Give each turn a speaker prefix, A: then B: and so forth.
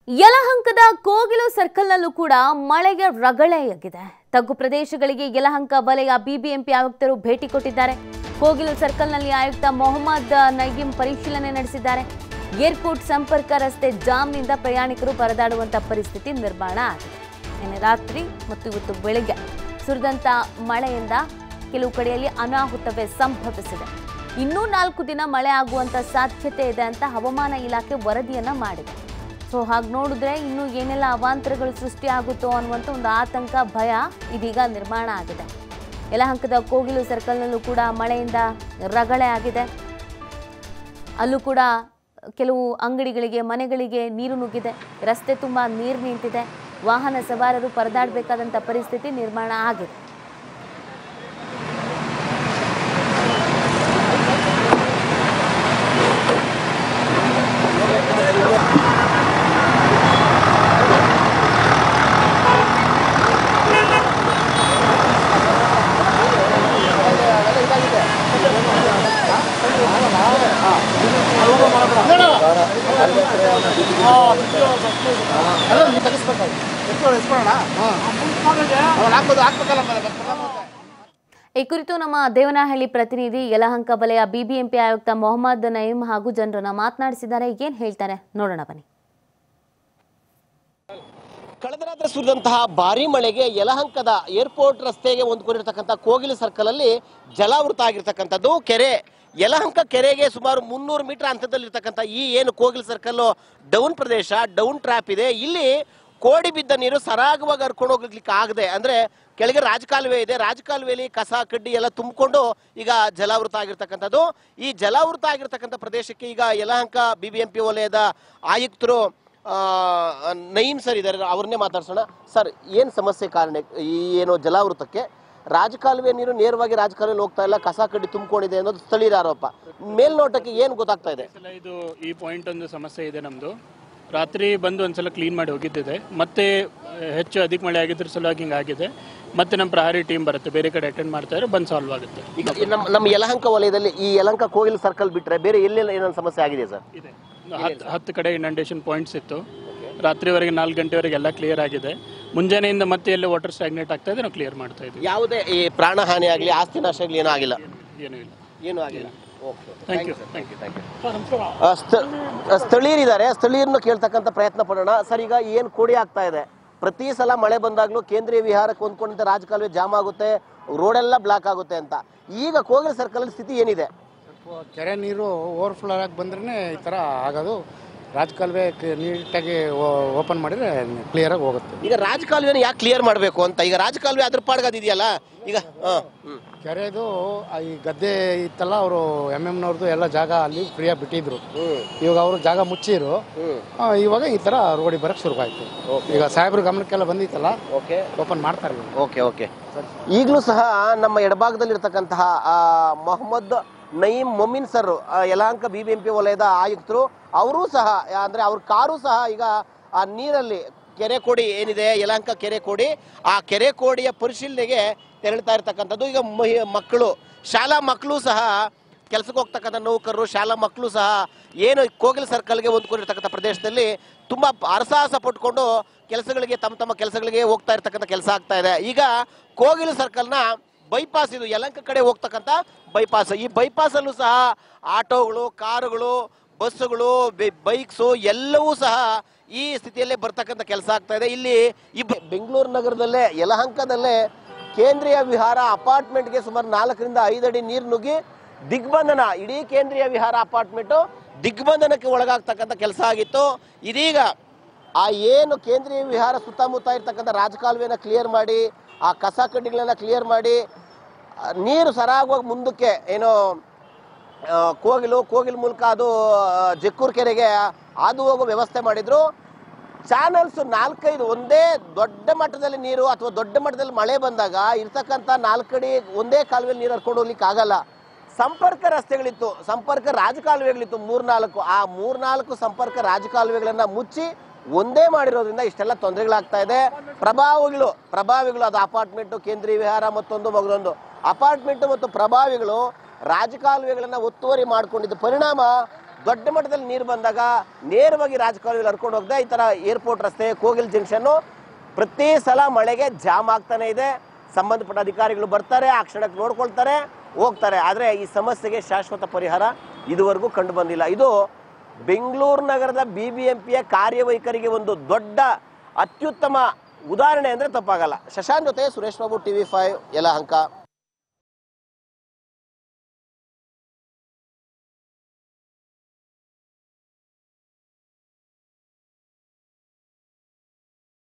A: ಯಲಹಂಕದ ಕೋಗಿಲು ಸರ್ಕಲ್ನಲ್ಲೂ ಕೂಡ ಮಳೆಗೆ ರಗಳೆಯಾಗಿದೆ ತಗ್ಗು ಪ್ರದೇಶಗಳಿಗೆ ಯಲಹಂಕ ವಲಯ ಬಿಬಿಎಂಪಿ ಆಯುಕ್ತರು ಭೇಟಿ ಕೊಟ್ಟಿದ್ದಾರೆ ಕೋಗಿಲು ಸರ್ಕಲ್ನಲ್ಲಿ ಆಯುಕ್ತ ಮೊಹಮ್ಮದ್ ನಯೀಂ ಪರಿಶೀಲನೆ ನಡೆಸಿದ್ದಾರೆ ಏರ್ಪೋರ್ಟ್ ಸಂಪರ್ಕ ರಸ್ತೆ ಜಾಮ್ನಿಂದ ಪ್ರಯಾಣಿಕರು ಪರದಾಡುವಂತ ಪರಿಸ್ಥಿತಿ ನಿರ್ಮಾಣ ಆಗಿದೆ ನಿನ್ನೆ ರಾತ್ರಿ ಮತ್ತು ಇವತ್ತು ಬೆಳಗ್ಗೆ ಸುರಿದಂತ ಮಳೆಯಿಂದ ಕೆಲವು ಕಡೆಯಲ್ಲಿ ಅನಾಹುತವೇ ಸಂಭವಿಸಿದೆ ಇನ್ನೂ ನಾಲ್ಕು ದಿನ ಮಳೆ ಆಗುವಂತ ಸಾಧ್ಯತೆ ಇದೆ ಅಂತ ಹವಾಮಾನ ಇಲಾಖೆ ವರದಿಯನ್ನ ಮಾಡಿದೆ ಸೊ ಹಾಗೆ ನೋಡಿದ್ರೆ ಇನ್ನು ಏನೆಲ್ಲ ಅವಾಂತರಗಳು ಸೃಷ್ಟಿ ಆಗುತ್ತೋ ಅನ್ನುವಂಥ ಒಂದು ಆತಂಕ ಭಯ ಇದೀಗ ನಿರ್ಮಾಣ ಆಗಿದೆ ಯಲಹಂಕದ ಕೋಗಿಲು ಸರ್ಕಲ್ನಲ್ಲೂ ಕೂಡ ಮಳೆಯಿಂದ ರಗಳೆ ಆಗಿದೆ ಅಲ್ಲೂ ಕೂಡ ಕೆಲವು ಅಂಗಡಿಗಳಿಗೆ ಮನೆಗಳಿಗೆ ನೀರು ನುಗ್ಗಿದೆ ರಸ್ತೆ ತುಂಬ ನೀರು ನಿಂತಿದೆ ವಾಹನ ಸವಾರರು ಪರದಾಡಬೇಕಾದಂಥ ಪರಿಸ್ಥಿತಿ ನಿರ್ಮಾಣ ಆಗಿದೆ ಈ ಕುರಿತು ನಮ್ಮ ದೇವನಹಳ್ಳಿ ಪ್ರತಿನಿಧಿ ಯಲಹಂಕ ವಲಯ ಬಿಬಿಎಂಪಿ ಆಯುಕ್ತ ಮೊಹಮ್ಮದ್ ನಯೀಂ ಹಾಗೂ ಜನರನ್ನ ಮಾತನಾಡಿಸಿದ್ದಾರೆ ಏನ್ ಹೇಳ್ತಾರೆ ನೋಡೋಣ ಬನ್ನಿ
B: ಕಳೆದ ರಾತ್ರಿ ಸುರಿದಂತಹ ಭಾರಿ ಮಳೆಗೆ ಯಲಹಂಕದ ಏರ್ಪೋರ್ಟ್ ರಸ್ತೆಗೆ ಹೊಂದ್ಕೊಂಡಿರ್ತಕ್ಕಂಥ ಕೋಗಿಲು ಸರ್ಕಲ್ ಅಲ್ಲಿ ಜಲಾವೃತ ಆಗಿರ್ತಕ್ಕಂಥದ್ದು ಕೆರೆ ಯಲಹಂಕ ಕೆರೆಗೆ ಸುಮಾರು ಮುನ್ನೂರು ಮೀಟರ್ ಅಂತರದಲ್ಲಿರ್ತಕ್ಕಂಥ ಈ ಏನು ಕೋಗಿಲು ಸರ್ಕಲ್ ಡೌನ್ ಪ್ರದೇಶ ಡೌನ್ ಟ್ರ್ಯಾಪ್ ಇದೆ ಇಲ್ಲಿ ಕೋಡಿ ಬಿದ್ದ ನೀರು ಸರಾಗವಾಗಿ ಹರ್ಕೊಂಡು ಹೋಗ್ಲಿಕ್ಕೆ ಆಗದೆ ಅಂದ್ರೆ ಕೆಳಗೆ ರಾಜಕಾಲುವೆ ಇದೆ ರಾಜಕಾಲುವೆಯಲ್ಲಿ ಕಸ ಕಡ್ಡಿ ಎಲ್ಲ ತುಂಬಿಕೊಂಡು ಈಗ ಜಲಾವೃತ ಆಗಿರ್ತಕ್ಕಂಥದ್ದು ಈ ಜಲಾವೃತ ಆಗಿರ್ತಕ್ಕಂಥ ಪ್ರದೇಶಕ್ಕೆ ಈಗ ಯಲಹಂಕ ಬಿಬಿಎಂಪಿ ವಲಯದ ಆಯುಕ್ತರು ಆ, ನಯೀಂ ಸರ್ ಇದ್ದಾರೆ ಅವ್ರನ್ನೇ ಮಾತಾಡ್ಸೋಣ ಸರ್ ಏನು ಸಮಸ್ಯೆ ಕಾರಣ ಈ ಏನು ಜಲಾವೃತಕ್ಕೆ ರಾಜಕಾಲುವೆ ನೀರು ನೇರವಾಗಿ ರಾಜಕಾಲುವೆ ಹೋಗ್ತಾ ಇಲ್ಲ ಕಸ ಕಡ್ಡಿ ತುಂಬಿಕೊಂಡಿದೆ ಅನ್ನೋದು ಸ್ಥಳೀಯರ ಆರೋಪ ಮೇಲ್ನೋಟಕ್ಕೆ ಏನು ಗೊತ್ತಾಗ್ತಾ ಇದೆ
C: ಸಲ ಇದು ಈ ಪಾಯಿಂಟ್ ಒಂದು ಸಮಸ್ಯೆ ಇದೆ ನಮ್ಮದು ರಾತ್ರಿ ಬಂದು ಒಂದ್ಸಲ ಕ್ಲೀನ್ ಮಾಡಿ ಹೋಗಿದ್ದಿದೆ ಮತ್ತೆ ಆ, ಹೆಚ್ಚು ಅಧಿಕ ಮಳೆ ಆಗಿದ್ರ ಸಲುವಾಗಿ ಹಿಂಗಾಗಿದೆ ಮತ್ತೆ ನಮ್ಮ ಪ್ರಹಾರಿ ಟೀಮ್ ಬರುತ್ತೆ ಬೇರೆ ಕಡೆ ಅಟೆಂಡ್ ಮಾಡ್ತಾ ಇದ್ರೆ ಬಂದು ಸಾಲ್ವ್ ಆಗುತ್ತೆ
B: ಈಗ ಈ ನಮ್ಮ ನಮ್ಮ ಯಲಹಂಕ ವಲಯದಲ್ಲಿ ಈ ಯಲಹಂಕ ಕೋಗಿಲ್ ಸರ್ಕಲ್ ಬಿಟ್ರೆ ಬೇರೆ ಎಲ್ಲೆಲ್ಲ ಏನಾದ್ರು ಸಮಸ್ಯೆ ಆಗಿದೆ ಸರ್
C: ಇದೆ ಹತ್ತು ಹತ್ತು ಕಡೆ ಇಂಡಂಡೇಷನ್ ಪಾಯಿಂಟ್ಸ್ ಇತ್ತು ರಾತ್ರಿವರೆಗೆ ನಾಲ್ಕು ಗಂಟೆವರೆಗೆ ಎಲ್ಲ ಕ್ಲಿಯರ್ ಆಗಿದೆ ಮುಂಜಾನೆಯಿಂದ ಮತ್ತೆ ಎಲ್ಲ ವಾಟರ್ ಸ್ಟಾಗ್ನೇಟ್ ಆಗ್ತಾ ಇದೆ ನಾವು ಕ್ಲಿಯರ್ ಮಾಡ್ತಾ ಇದ್ವಿ
B: ಯಾವುದೇ ಈ ಪ್ರಾಣ ಹಾನಿ ಆಗಲಿ ಆಸ್ತಿ ನಾಶ ಆಗಲಿ ಏನೂ ಆಗಿಲ್ಲ
C: ಏನೂ ಇಲ್ಲ
B: ಏನೂ ಆಗಿಲ್ಲ okay
C: thank you thank you thank you
B: ಆ, ಸ್ಥ- ಆ, ಸ್ಥಳೀಯರಿದ್ದಾರೆ ಸ್ಥಳೀಯರನ್ನು ಕೇಳ್ತಕ್ಕಂಥ ಪ್ರಯತ್ನ ಪಡೋಣ ಸರ್ ಈಗ ಏನು ಕೋಡಿ ಆಗ್ತಾ ಇದೆ ಪ್ರತಿ ಸಲ ಮಳೆ ಬಂದಾಗಲೂ ಕೇಂದ್ರೀಯ ವಿಹಾರಕ್ಕೆ ಹೊಂದ್ಕೊಂಡಂತೆ ರಾಜಕಾಲುವೆ ಜಾಮ್ ಆಗುತ್ತೆ ರೋಡೆಲ್ಲ ಬ್ಲಾಕ್ ಆಗುತ್ತೆ ಅಂತ ಈಗ ಕೋಗಿಲ್ ಸರ್ಕಲ್ ಸ್ಥಿತಿ ಏನಿದೆ
D: ಸ್ವಲ್ಪ ಕೆರೆ ನೀರು ಓವರ್ಫ್ಲೋ ಆಗಿ ಬಂದ್ರೆ ಈ ಥರ ಆಗೋದು ರಾಜಕಾಲುವೆ ಕ- ನೀಟಾಗಿ ಓಪನ್ ಮಾಡಿದ್ರೆ ಕ್ಲಿಯರಾಗಿ ಹೋಗುತ್ತೆ
B: ಈಗ ರಾಜಕಾಲುವೆನ ಯಾಕೆ ಕ್ಲಿಯರ್ ಮಾಡಬೇಕು ಅಂತ ಈಗ ರಾಜಕಾಲುವೆ ಅದ್ರ ಪಾಡ್ಗೆ ಇದೆಯಲ್ಲ ಈಗ ಹಾಂ ಹ್ಞೂ
D: ಕೆರೆದು ಆ ಈ ಗದ್ದೆ ಇತ್ತಲ್ಲ ಅವರು ಎಮ್ ಎಮ್ನವ್ರದ್ದು ಎಲ್ಲ ಜಾಗ ಅಲ್ಲಿ ಫ್ರೀಯಾಗಿ ಬಿಟ್ಟಿದ್ರು ಇವಾಗ ಅವರು ಜಾಗ ಮುಚ್ಚಿರು ಆ, ಇವಾಗ ಈ ಥರ ರೋಡಿ ಬರಕ್ಕೆ ಶುರುವಾಯ್ತು ಈಗ ಸಾಹೇಬ್ರ ಗಮನಕ್ಕೆಲ್ಲ ಬಂದಿತ್ತಲ್ಲ
B: ಓಕೆ
D: ಓಪನ್ ಮಾಡ್ತಾರೆ ಇವಾಗ.
B: ಓಕೆ ಓಕೆ ಈಗಲೂ ಸಹ ನಮ್ಮ ಎಡಭಾಗದಲ್ಲಿರ್ತಕ್ಕಂತಹ ಆ, ಮೊಹಮ್ಮದ್ ನಯೀಂ ಮೊಮಿನ್ ಸರ್ ಆ, Yelahanka B B M P ವಲಯದ ಆಯುಕ್ತರು ಅವರೂ ಸಹ ಅಂದ್ರೆ ಅವ್ರ ಕಾರು ಸಹ ಈಗ ಆ ನೀರಲ್ಲಿ ಕೆರೆ ಕೋಡಿ ಏನಿದೆ ಯಲಹಂಕ ಕೆರೆ ಕೋಡಿ ಆ ಕೆರೆ ಕೋಡಿಯ ಪರಿಶೀಲನೆಗೆ ತೆರಳ್ತಾ ಇರ್ತಕ್ಕಂಥದ್ದು ಈಗ ಮಹಿ- ಮಕ್ಕಳು ಶಾಲಾ ಮಕ್ಕಳು ಸಹ ಕೆಲಸಕ್ಕೆ ಹೋಗ್ತಕ್ಕಂಥ ನೌಕರರು ಶಾಲಾ ಮಕ್ಕಳು ಸಹ ಏನು ಕೋಗಿಲ್ ಸರ್ಕಲ್ಗೆ ಹೊಂದ್ಕೊಂಡಿರ್ತಕ್ಕಂಥ ಪ್ರದೇಶದಲ್ಲಿ ತುಂಬಾ ಅರಸಾಹಸ ಪಟ್ಕೊಂಡು ಕೆಲಸಗಳಿಗೆ ತಮ್ಮ ತಮ್ಮ ಕೆಲಸಗಳಿಗೆ ಹೋಗ್ತಾ ಇರ್ತಕ್ಕಂಥ ಕೆಲಸ ಆಗ್ತಾ ಇದೆ ಈಗ ಕೋಗಿಲ್ ಸರ್ಕಲ್ನ ಬೈಪಾಸ್ ಇದು ಯಲಂಕ ಕಡೆ ಹೋಗ್ತಕ್ಕಂಥ ಬೈಪಾಸ್ ಈ ಬೈಪಾಸ್ ಅಲ್ಲೂ ಸಹ ಆಟೋಗಳು ಕಾರುಗಳು ಬಸ್ಸುಗಳು ಬೈಕ್ಸು ಎಲ್ಲವೂ ಸಹ ಈ ಸ್ಥಿತಿಯಲ್ಲೇ ಬರ್ತಕ್ಕಂಥ ಕೆಲಸ ಆಗ್ತಾ ಇದೆ ಇಲ್ಲಿ ಈ ಬೆ- ಬೆಂಗಳೂರು ನಗರದಲ್ಲೇ ಯಲಹಂಕದಲ್ಲೇ ಕೇಂದ್ರೀಯ ವಿಹಾರ ಅಪಾರ್ಟ್ಮೆಂಟ್ಗೆ ಸುಮಾರು ನಾಲ್ಕರಿಂದ ಐದು ಅಡಿ ನೀರು ನುಗ್ಗಿ ದಿಗ್ಬಂಧನ ಇಡೀ ಕೇಂದ್ರೀಯ ವಿಹಾರ ಅಪಾರ್ಟ್ಮೆಂಟು ದಿಗ್ಬಂಧನಕ್ಕೆ ಒಳಗಾಗ್ತಕ್ಕಂಥ ಕೆಲಸ ಆಗಿತ್ತು ಇದೀಗ ಆ ಏನು ಕೇಂದ್ರೀಯ ವಿಹಾರ ಸುತ್ತಮುತ್ತ ಇರ್ತಕ್ಕಂಥ ರಾಜಕಾಲುವೆನ ಕ್ಲಿಯರ್ ಮಾಡಿ ಆ ಕಸ ಕಡ್ಡಿಗಳನ್ನ ಕ್ಲಿಯರ್ ಮಾಡಿ ಆ, ನೀರು ಸರಾಗವಾಗಿ ಮುಂದಕ್ಕೆ ಏನು ಆ, ಕೋಗಿಲು ಕೋಗಿಲ್ ಮೂಲಕ ಅದು ಆ, ಜಕ್ಕೂರ್ ಕೆರೆಗೆ ಹಾದು ಹೋಗೋ ವ್ಯವಸ್ಥೆ ಮಾಡಿದ್ರು ಚಾನಲ್ಸ್ ನಾಲ್ಕೈದು ಒಂದೇ ದೊಡ್ಡ ಮಟ್ಟದಲ್ಲಿ ನೀರು ಅಥವಾ ದೊಡ್ಡ ಮಟ್ಟದಲ್ಲಿ ಮಳೆ ಬಂದಾಗ ಇರ್ತಕ್ಕಂಥ ನಾಲ್ಕಡಿ ಒಂದೇ ಕಾಲುವೆಯಲ್ಲಿ ನೀರು ಹರ್ಕೊಂಡು ಹೋಗ್ಲಿಕ್ಕೆ ಆಗಲ್ಲ ಸಂಪರ್ಕ ರಸ್ತೆಗಳಿತ್ತು ಸಂಪರ್ಕ ರಾಜಕಾಲುವೆಗಳಿತ್ತು ಮೂರ್ನಾಲ್ಕು ಆ ಮೂರ್ನಾಲ್ಕು ಸಂಪರ್ಕ ರಾಜಕಾಲುವೆಗಳನ್ನ ಮುಚ್ಚಿ ಒಂದೇ ಮಾಡಿರೋದ್ರಿಂದ ಇಷ್ಟೆಲ್ಲ ತೊಂದರೆಗಳಾಗ್ತಾ ಇದೆ ಪ್ರಭಾವಿಗಳು ಪ್ರಭಾವಿಗಳು ಅದು ಅಪಾರ್ಟ್ಮೆಂಟು ಕೇಂದ್ರೀಯ ವಿಹಾರ ಮತ್ತೊಂದು ಮಗದೊಂದು ಅಪಾರ್ಟ್ಮೆಂಟ್ ಮತ್ತು ಪ್ರಭಾವಿಗಳು ರಾಜಕಾಲುವೆಗಳನ್ನ ಒತ್ತುವರಿ ಮಾಡಿಕೊಂಡಿದ್ದ ಪರಿಣಾಮ ದೊಡ್ಡ ಮಟ್ಟದಲ್ಲಿ ನೀರು ಬಂದಾಗ ನೇರವಾಗಿ ರಾಜಕಾಲುವೆಯಲ್ಲಿ ಹರ್ಕೊಂಡು ಹೋಗದೆ ಈ ತರ ಏರ್ಪೋರ್ಟ್ ರಸ್ತೆ ಕೋಗಿಲ್ ಜಂಕ್ಷನ್ ಪ್ರತಿ ಸಲ ಮಳೆಗೆ ಜಾಮ್ ಆಗ್ತಾನೆ ಇದೆ ಸಂಬಂಧಪಟ್ಟ ಅಧಿಕಾರಿಗಳು ಬರ್ತಾರೆ ಆ ಕ್ಷಣಕ್ಕೆ ನೋಡ್ಕೊಳ್ತಾರೆ ಹೋಗ್ತಾರೆ ಆದರೆ ಈ ಸಮಸ್ಯೆಗೆ ಶಾಶ್ವತ ಪರಿಹಾರ ಇದುವರೆಗೂ ಕಂಡು ಬಂದಿಲ್ಲ ಇದು ಬೆಂಗಳೂರು ನಗರದ ಬಿ ಬಿ ಎಂ ಪಿಯ ಕಾರ್ಯವೈಖರಿಗೆ ಒಂದು ದೊಡ್ಡ ಅತ್ಯುತ್ತಮ ಉದಾಹರಣೆ ಅಂದರೆ ತಪ್ಪಾಗಲ್ಲ ಶಶಾಂಕ್ ಜೊತೆ ಸುರೇಶ್ ಬಾಬು ಟಿವಿ ಫೈವ್ ಯಲಹಂಕ